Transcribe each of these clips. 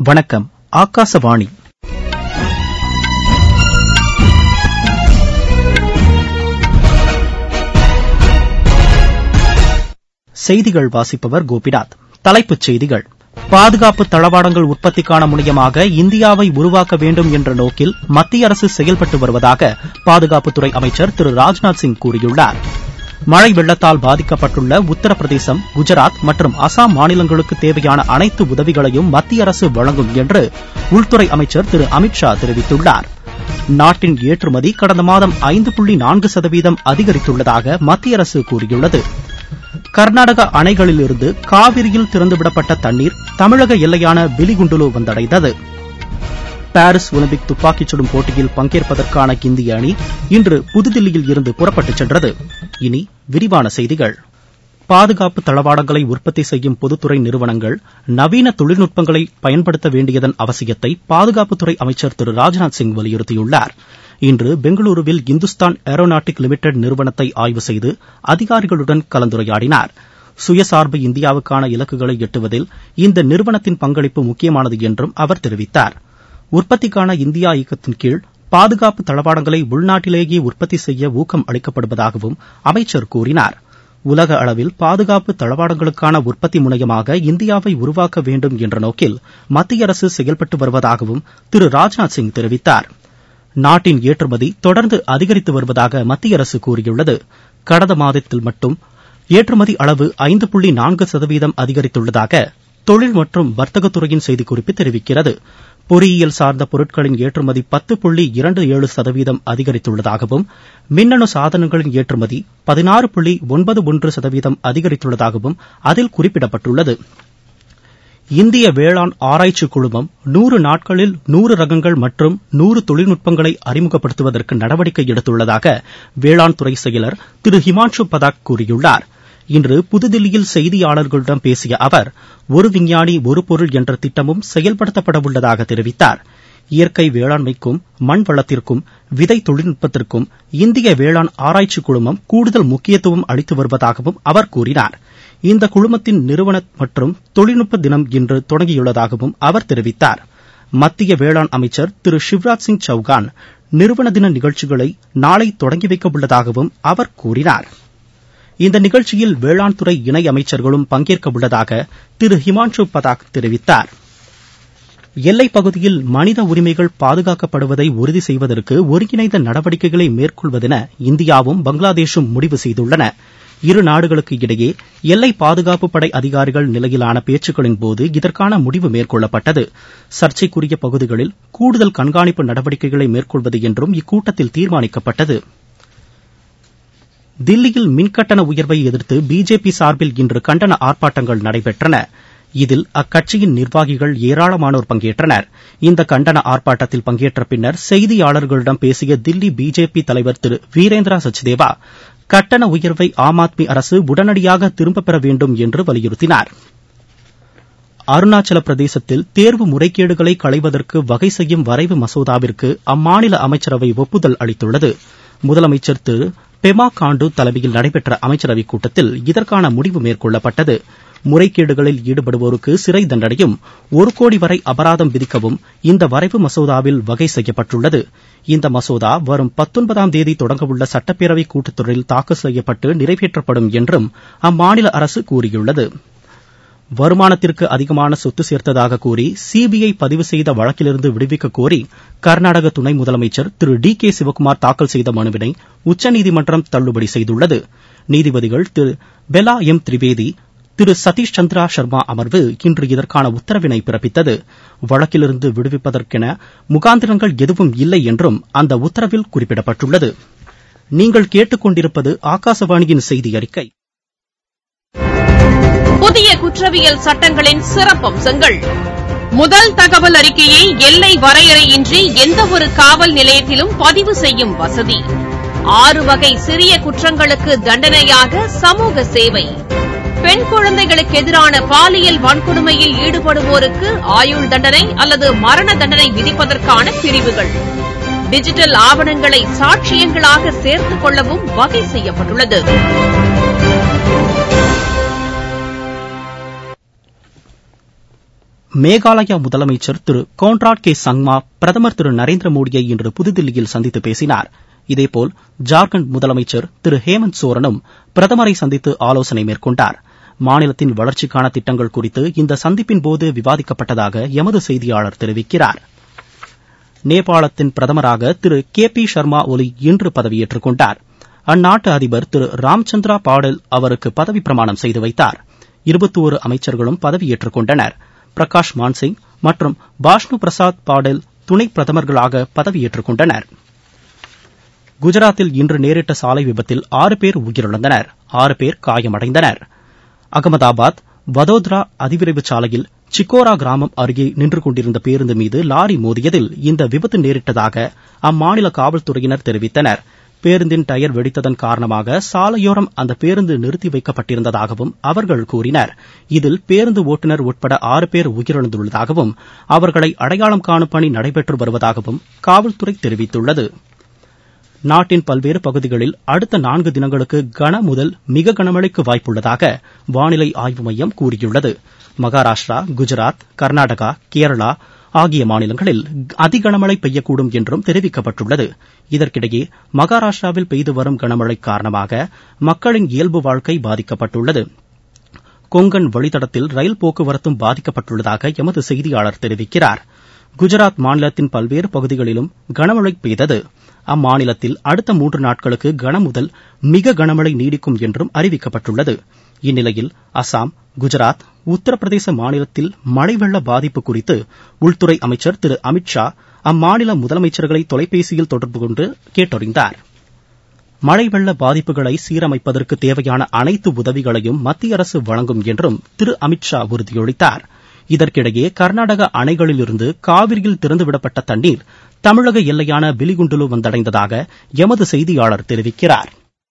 வணக்கம் ஆகாசவாணி செய்திகள் வாசிப்பவர் கோபிநாத் தலைப்புச் செய்திகள் பாதுகாப்பு தளவாடங்கள் உற்பத்திக்கான முனையமாக இந்தியாவை உருவாக்க வேண்டும் என்ற நோக்கில் மத்திய அரசு செயல்பட்டு வருவதாக பாதுகாப்புத்துறை அமைச்சர் திரு ராஜ்நாத் சிங் கூறியுள்ளார் மழை வெள்ளத்தால் பாதிக்கப்பட்டுள்ள உத்தரப்பிரதேசம் குஜராத் மற்றும் அசாம் மாநிலங்களுக்கு தேவையான அனைத்து உதவிகளையும் மத்திய அரசு வழங்கும் என்று உள்துறை அமைச்சர் திரு அமித் ஷா தெரிவித்துள்ளார் நாட்டின் ஏற்றுமதி கடந்த மாதம் ஐந்து புள்ளி நான்கு சதவீதம் அதிகரித்துள்ளதாக மத்திய அரசு கூறியுள்ளது கர்நாடக அணைகளிலிருந்து காவிரியில் திறந்துவிடப்பட்ட தண்ணீர் தமிழக எல்லையான பிலிகுண்டுலு வந்தடைந்தது பாரிஸ் ஒலிம்பிக் துப்பாக்கிச் சுடும் போட்டியில் பங்கேற்பதற்கான இந்திய அணி இன்று புதுதில்லியில் இருந்து புறப்பட்டுச் சென்றது இனி விரிவான செய்திகள் பாதுகாப்பு தளவாடங்களை உற்பத்தி செய்யும் பொதுத்துறை நிறுவனங்கள் நவீன தொழில்நுட்பங்களை பயன்படுத்த வேண்டியதன் அவசியத்தை பாதுகாப்புத்துறை அமைச்சர் திரு ராஜ்நாத் சிங் வலியுறுத்தியுள்ளார் இன்று பெங்களூருவில் இந்துஸ்தான் ஏரோநாட்டிக் லிமிடெட் நிறுவனத்தை ஆய்வு செய்து அதிகாரிகளுடன் கலந்துரையாடினார் சுயசார்பு இந்தியாவுக்கான இலக்குகளை எட்டுவதில் இந்த நிறுவனத்தின் பங்களிப்பு முக்கியமானது என்றும் அவர் தெரிவித்தார் உற்பத்திக்கான இந்தியா இயக்கத்தின் கீழ் பாதுகாப்பு தளவாடங்களை உள்நாட்டிலேயே உற்பத்தி செய்ய ஊக்கம் அளிக்கப்படுவதாகவும் அமைச்சர் கூறினார் உலக அளவில் பாதுகாப்பு தளவாடங்களுக்கான உற்பத்தி முனையமாக இந்தியாவை உருவாக்க வேண்டும் என்ற நோக்கில் மத்திய அரசு செயல்பட்டு வருவதாகவும் திரு ராஜ்நாத் சிங் தெரிவித்தார் நாட்டின் ஏற்றுமதி தொடர்ந்து அதிகரித்து வருவதாக மத்திய அரசு கூறியுள்ளது கடந்த மாதத்தில் மட்டும் ஏற்றுமதி அளவு ஐந்து புள்ளி நான்கு சதவீதம் அதிகரித்துள்ளதாக தொழில் மற்றும் வர்த்தகத்துறையின் செய்திக்குறிப்பு தெரிவிக்கிறது பொறியியல் சார்ந்த பொருட்களின் ஏற்றுமதி பத்து புள்ளி இரண்டு ஏழு சதவீதம் அதிகரித்துள்ளதாகவும் மின்னணு சாதனங்களின் ஏற்றுமதி பதினாறு புள்ளி ஒன்பது ஒன்று சதவீதம் அதிகரித்துள்ளதாகவும் அதில் குறிப்பிடப்பட்டுள்ளது இந்திய வேளாண் ஆராய்ச்சி குழுமம் நூறு நாட்களில் நூறு ரகங்கள் மற்றும் நூறு தொழில்நுட்பங்களை அறிமுகப்படுத்துவதற்கு நடவடிக்கை எடுத்துள்ளதாக வேளாண் துறை செயலர் திரு ஹிமான்ஷு பதாக் கூறியுள்ளார் இன்று புதுதில்லியில் செய்தியாளர்களிடம் பேசிய அவர் ஒரு விஞ்ஞானி ஒரு பொருள் என்ற திட்டமும் செயல்படுத்தப்பட உள்ளதாக தெரிவித்தார் இயற்கை வேளாண்மைக்கும் மண் வளத்திற்கும் விதை தொழில்நுட்பத்திற்கும் இந்திய வேளாண் ஆராய்ச்சி குழுமம் கூடுதல் முக்கியத்துவம் அளித்து வருவதாகவும் அவர் கூறினார் இந்த குழுமத்தின் நிறுவன மற்றும் தொழில்நுட்ப தினம் இன்று தொடங்கியுள்ளதாகவும் அவர் தெரிவித்தார் மத்திய வேளாண் அமைச்சர் திரு சிவராஜ் சிங் சௌகான் நிறுவன தின நிகழ்ச்சிகளை நாளை தொடங்கி வைக்க உள்ளதாகவும் அவர் கூறினார் இந்த நிகழ்ச்சியில் வேளாண் துறை இணை அமைச்சர்களும் பங்கேற்க உள்ளதாக திரு ஹிமான்ஷு பதாக் தெரிவித்தார் எல்லைப் பகுதியில் மனித உரிமைகள் பாதுகாக்கப்படுவதை உறுதி செய்வதற்கு ஒருங்கிணைந்த நடவடிக்கைகளை மேற்கொள்வதென இந்தியாவும் பங்களாதேஷும் முடிவு செய்துள்ளன இரு நாடுகளுக்கு இடையே எல்லை பாதுகாப்பு படை அதிகாரிகள் நிலையிலான பேச்சுக்களின் போது இதற்கான முடிவு மேற்கொள்ளப்பட்டது சர்ச்சைக்குரிய பகுதிகளில் கூடுதல் கண்காணிப்பு நடவடிக்கைகளை மேற்கொள்வது என்றும் இக்கூட்டத்தில் தீர்மானிக்கப்பட்டது தில்லியில் மின்கட்டண உயர்வை எதிர்த்து பிஜேபி சார்பில் இன்று கண்டன ஆர்ப்பாட்டங்கள் நடைபெற்றன இதில் அக்கட்சியின் நிர்வாகிகள் ஏராளமானோர் பங்கேற்றனர் இந்த கண்டன ஆர்ப்பாட்டத்தில் பங்கேற்ற பின்னர் செய்தியாளர்களிடம் பேசிய தில்லி பிஜேபி தலைவர் திரு வீரேந்திரா சச்தேவா கட்டண உயர்வை ஆம் ஆத்மி அரசு உடனடியாக திரும்பப் பெற வேண்டும் என்று வலியுறுத்தினார் அருணாச்சல பிரதேசத்தில் தேர்வு முறைகேடுகளை களைவதற்கு வகை செய்யும் வரைவு மசோதாவிற்கு அம்மாநில அமைச்சரவை ஒப்புதல் அளித்துள்ளது முதலமைச்சர் திரு பெமா காண்டு தலைமையில் நடைபெற்ற அமைச்சரவைக் கூட்டத்தில் இதற்கான முடிவு மேற்கொள்ளப்பட்டது முறைகேடுகளில் ஈடுபடுவோருக்கு சிறை தண்டனையும் ஒரு கோடி வரை அபராதம் விதிக்கவும் இந்த வரைவு மசோதாவில் வகை செய்யப்பட்டுள்ளது இந்த மசோதா வரும் பத்தொன்பதாம் தேதி தொடங்கவுள்ள சட்டப்பேரவை கூட்டத்தொடரில் தாக்கல் செய்யப்பட்டு நிறைவேற்றப்படும் என்றும் அம்மாநில அரசு கூறியுள்ளது வருமானத்திற்கு அதிகமான சொத்து சேர்த்ததாக கூறி சிபிஐ பதிவு செய்த வழக்கிலிருந்து விடுவிக்க கோரி கர்நாடக துணை முதலமைச்சர் திரு டி கே சிவக்குமார் தாக்கல் செய்த மனுவினை உச்சநீதிமன்றம் தள்ளுபடி செய்துள்ளது நீதிபதிகள் திரு பெலா எம் திரிவேதி திரு சதீஷ் சந்திரா சர்மா அமர்வு இன்று இதற்கான உத்தரவினை பிறப்பித்தது வழக்கிலிருந்து விடுவிப்பதற்கென முகாந்திரங்கள் எதுவும் இல்லை என்றும் அந்த உத்தரவில் குறிப்பிடப்பட்டுள்ளது நீங்கள் கேட்டுக்கொண்டிருப்பது ஆகாசவாணியின் செய்தி அறிக்கை புதிய குற்றவியல் சட்டங்களின் சிறப்பம்சங்கள் முதல் தகவல் அறிக்கையை எல்லை வரையறையின்றி எந்தவொரு காவல் நிலையத்திலும் பதிவு செய்யும் வசதி ஆறு வகை சிறிய குற்றங்களுக்கு தண்டனையாக சமூக சேவை பெண் குழந்தைகளுக்கு எதிரான பாலியல் வன்கொடுமையில் ஈடுபடுவோருக்கு ஆயுள் தண்டனை அல்லது மரண தண்டனை விதிப்பதற்கான பிரிவுகள் டிஜிட்டல் ஆவணங்களை சாட்சியங்களாக சேர்த்துக் கொள்ளவும் வகை செய்யப்பட்டுள்ளது மேகாலயா முதலமைச்சர் திரு கோன்ராட் கே சங்மா பிரதமர் திரு நரேந்திர மோடியை இன்று புதுதில்லியில் சந்தித்து பேசினார் இதேபோல் ஜார்க்கண்ட் முதலமைச்சர் திரு ஹேமந்த் சோரனும் பிரதமரை சந்தித்து ஆலோசனை மேற்கொண்டார் மாநிலத்தின் வளர்ச்சிக்கான திட்டங்கள் குறித்து இந்த சந்திப்பின் போது விவாதிக்கப்பட்டதாக எமது செய்தியாளர் தெரிவிக்கிறார் நேபாளத்தின் பிரதமராக திரு கே பி சர்மா ஒலி இன்று பதவியேற்றுக் கொண்டார் அந்நாட்டு அதிபர் திரு ராம்சந்திரா பாடல் அவருக்கு பதவி பிரமாணம் செய்து வைத்தார் இருபத்தோரு அமைச்சர்களும் பதவியேற்றுக் கொண்டனர் பிரகாஷ் மான்சிங் மற்றும் பாஷ்ணு பிரசாத் பாடல் துணை பிரதமர்களாக பதவியேற்றுக் கொண்டனர் குஜராத்தில் இன்று நேரிட்ட சாலை விபத்தில் ஆறு பேர் உயிரிழந்தனர் ஆறு பேர் காயமடைந்தனர் அகமதாபாத் வதோதரா அதிவிரைவு சாலையில் சிக்கோரா கிராமம் அருகே நின்று கொண்டிருந்த பேருந்து மீது லாரி மோதியதில் இந்த விபத்து நேரிட்டதாக அம்மாநில காவல்துறையினர் தெரிவித்தனர் பேருந்தின் டயர் வெடித்ததன் காரணமாக சாலையோரம் அந்த பேருந்து நிறுத்தி வைக்கப்பட்டிருந்ததாகவும் அவர்கள் கூறினர் இதில் பேருந்து ஓட்டுநர் உட்பட ஆறு பேர் உயிரிழந்துள்ளதாகவும் அவர்களை அடையாளம் காணும் பணி நடைபெற்று வருவதாகவும் காவல்துறை தெரிவித்துள்ளது நாட்டின் பல்வேறு பகுதிகளில் அடுத்த நான்கு தினங்களுக்கு கன முதல் மிக கனமழைக்கு வாய்ப்புள்ளதாக வானிலை ஆய்வு மையம் கூறியுள்ளது மகாராஷ்டிரா குஜராத் கர்நாடகா கேரளா ஆகிய மாநிலங்களில் அதி கனமழை பெய்யக்கூடும் என்றும் தெரிவிக்கப்பட்டுள்ளது இதற்கிடையே மகாராஷ்டிராவில் பெய்து வரும் கனமழை காரணமாக மக்களின் இயல்பு வாழ்க்கை பாதிக்கப்பட்டுள்ளது கொங்கன் வழித்தடத்தில் ரயில் போக்குவரத்தும் பாதிக்கப்பட்டுள்ளதாக எமது செய்தியாளர் தெரிவிக்கிறார் குஜராத் மாநிலத்தின் பல்வேறு பகுதிகளிலும் கனமழை பெய்தது அம்மாநிலத்தில் அடுத்த மூன்று நாட்களுக்கு கனமுதல் மிக கனமழை நீடிக்கும் என்றும் அறிவிக்கப்பட்டுள்ளது இந்நிலையில் அசாம் குஜராத் உத்தரப்பிரதேச மாநிலத்தில் மழை வெள்ள பாதிப்பு குறித்து உள்துறை அமைச்சர் திரு அமித் ஷா அம்மாநில முதலமைச்சர்களை தொலைபேசியில் தொடர்பு கொண்டு கேட்டறிந்தார் மழை வெள்ள பாதிப்புகளை சீரமைப்பதற்கு தேவையான அனைத்து உதவிகளையும் மத்திய அரசு வழங்கும் என்றும் திரு அமித் ஷா உறுதியளித்தார் இதற்கிடையே கர்நாடக அணைகளிலிருந்து காவிரியில் திறந்துவிடப்பட்ட தண்ணீர் தமிழக எல்லையான பிலிகுண்டுலு வந்தடைந்ததாக எமது செய்தியாளர் தெரிவிக்கிறார்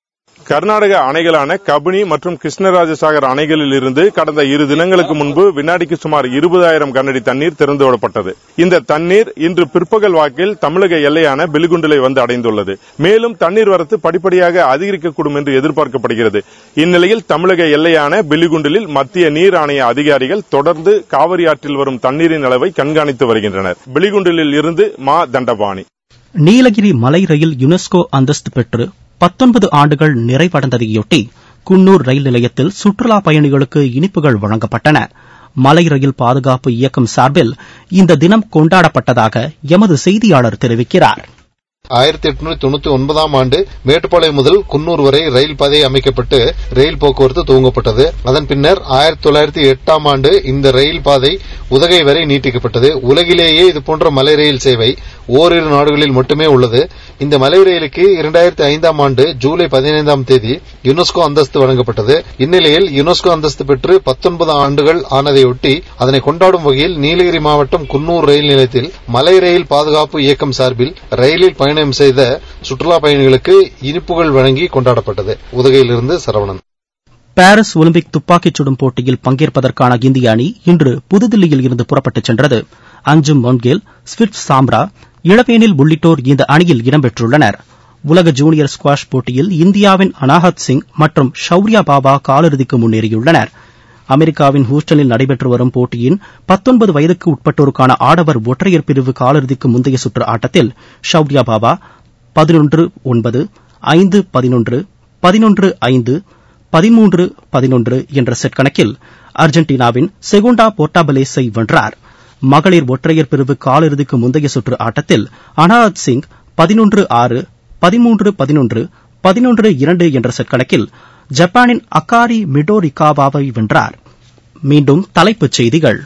கர்நாடக அணைகளான கபினி மற்றும் கிருஷ்ணராஜசாகர் அணைகளில் இருந்து கடந்த இரு தினங்களுக்கு முன்பு வினாடிக்கு சுமார் இருபதாயிரம் கனஅடி தண்ணீர் திறந்துவிடப்பட்டது இந்த தண்ணீர் இன்று பிற்பகல் வாக்கில் தமிழக எல்லையான பெலிகுண்டிலை வந்து அடைந்துள்ளது மேலும் தண்ணீர் வரத்து படிப்படியாக அதிகரிக்கக்கூடும் என்று எதிர்பார்க்கப்படுகிறது இந்நிலையில் தமிழக எல்லையான பெலிகுண்டிலில் மத்திய நீர் ஆணைய அதிகாரிகள் தொடர்ந்து காவிரி ஆற்றில் வரும் தண்ணீரின் அளவை கண்காணித்து வருகின்றனர் பெலிகுண்டிலில் இருந்து மா தண்டபாணி நீலகிரி மலை ரயில் யுனெஸ்கோ அந்தஸ்து பெற்று பத்தொன்பது ஆண்டுகள் நிறைவடைந்ததையொட்டி குன்னூர் ரயில் நிலையத்தில் சுற்றுலா பயணிகளுக்கு இனிப்புகள் வழங்கப்பட்டன மலை ரயில் பாதுகாப்பு இயக்கம் சார்பில் இந்த தினம் கொண்டாடப்பட்டதாக எமது செய்தியாளர் தெரிவிக்கிறார் ஆயிரத்தி எட்நூத்தி தொண்ணூத்தி ஒன்பதாம் ஆண்டு மேட்டுப்பாளையம் முதல் குன்னூர் வரை ரயில் பாதை அமைக்கப்பட்டு ரயில் போக்குவரத்து துவங்கப்பட்டது அதன் பின்னர் ஆயிரத்தி தொள்ளாயிரத்தி எட்டாம் ஆண்டு இந்த ரயில் பாதை உதகை வரை நீட்டிக்கப்பட்டது உலகிலேயே இதுபோன்ற மலை ரயில் சேவை ஓரிரு நாடுகளில் மட்டுமே உள்ளது இந்த மலை ரயிலுக்கு இரண்டாயிரத்தி ஐந்தாம் ஆண்டு ஜூலை பதினைந்தாம் தேதி யுனெஸ்கோ அந்தஸ்து வழங்கப்பட்டது இந்நிலையில் யுனெஸ்கோ அந்தஸ்து பெற்று பத்தொன்பது ஆண்டுகள் ஆனதையொட்டி அதனை கொண்டாடும் வகையில் நீலகிரி மாவட்டம் குன்னூர் ரயில் நிலையத்தில் மலை ரயில் பாதுகாப்பு இயக்கம் சார்பில் ரயிலில் பயணம் செய்த சுற்றுலா பயணிகளுக்கு இனிப்புகள் வழங்கி கொண்டாடப்பட்டது உதகையிலிருந்து சரவணன் பாரிஸ் ஒலிம்பிக் துப்பாக்கிச் சுடும் போட்டியில் பங்கேற்பதற்கான இந்திய அணி இன்று புதுதில்லியில் இருந்து புறப்பட்டுச் சென்றது அஞ்சும் மொன்கேல் ஸ்விட் சாம்ரா இளவேனில் உள்ளிட்டோர் இந்த அணியில் இடம்பெற்றுள்ளனர் உலக ஜூனியர் ஸ்குவாஷ் போட்டியில் இந்தியாவின் அனாஹத் சிங் மற்றும் ஷௌர்யா பாபா காலிறுதிக்கு முன்னேறியுள்ளனர் அமெரிக்காவின் ஹூஸ்டனில் நடைபெற்று வரும் போட்டியின் பத்தொன்பது வயதுக்கு உட்பட்டோருக்கான ஆடவர் ஒற்றையர் பிரிவு காலிறுதிக்கு முந்தைய சுற்று ஆட்டத்தில் ஷௌர்யா பாபா பதினொன்று ஒன்பது ஐந்து பதினொன்று பதினொன்று ஐந்து பதிமூன்று பதினொன்று என்ற செட் கணக்கில் அர்ஜென்டினாவின் செகுண்டா போர்டாபலேஸை வென்றார் மகளிர் ஒற்றையர் பிரிவு காலிறுதிக்கு முந்தைய சுற்று ஆட்டத்தில் அனாத் சிங் பதினொன்று ஆறு பதிமூன்று பதினொன்று பதினொன்று இரண்டு என்ற செட் கணக்கில் ஜப்பானின் அக்காரி மிடோரிகாவாவை வென்றார் மீண்டும் தலைப்புச் செய்திகள்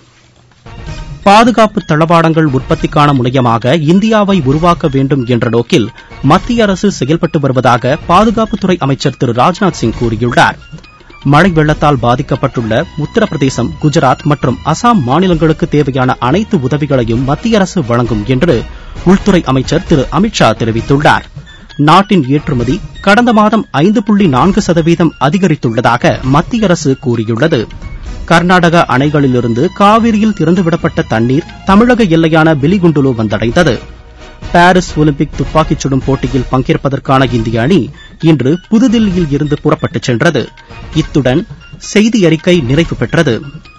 பாதுகாப்பு தளவாடங்கள் உற்பத்திக்கான முனையமாக இந்தியாவை உருவாக்க வேண்டும் என்ற நோக்கில் மத்திய அரசு செயல்பட்டு வருவதாக பாதுகாப்புத்துறை அமைச்சர் திரு ராஜ்நாத் சிங் கூறியுள்ளார் மழை வெள்ளத்தால் பாதிக்கப்பட்டுள்ள உத்தரப்பிரதேசம் குஜராத் மற்றும் அசாம் மாநிலங்களுக்கு தேவையான அனைத்து உதவிகளையும் மத்திய அரசு வழங்கும் என்று உள்துறை அமைச்சர் திரு அமித்ஷா தெரிவித்துள்ளார் நாட்டின் ஏற்றுமதி கடந்த மாதம் ஐந்து புள்ளி நான்கு சதவீதம் அதிகரித்துள்ளதாக மத்திய அரசு கூறியுள்ளது கர்நாடக அணைகளிலிருந்து காவிரியில் திறந்துவிடப்பட்ட தண்ணீர் தமிழக எல்லையான பிலிகுண்டுலு வந்தடைந்தது பாரிஸ் ஒலிம்பிக் துப்பாக்கிச் சுடும் போட்டியில் பங்கேற்பதற்கான இந்திய அணி இன்று புதுதில்லியில் இருந்து புறப்பட்டுச் சென்றது இத்துடன் செய்தி அறிக்கை நிறைவு பெற்றது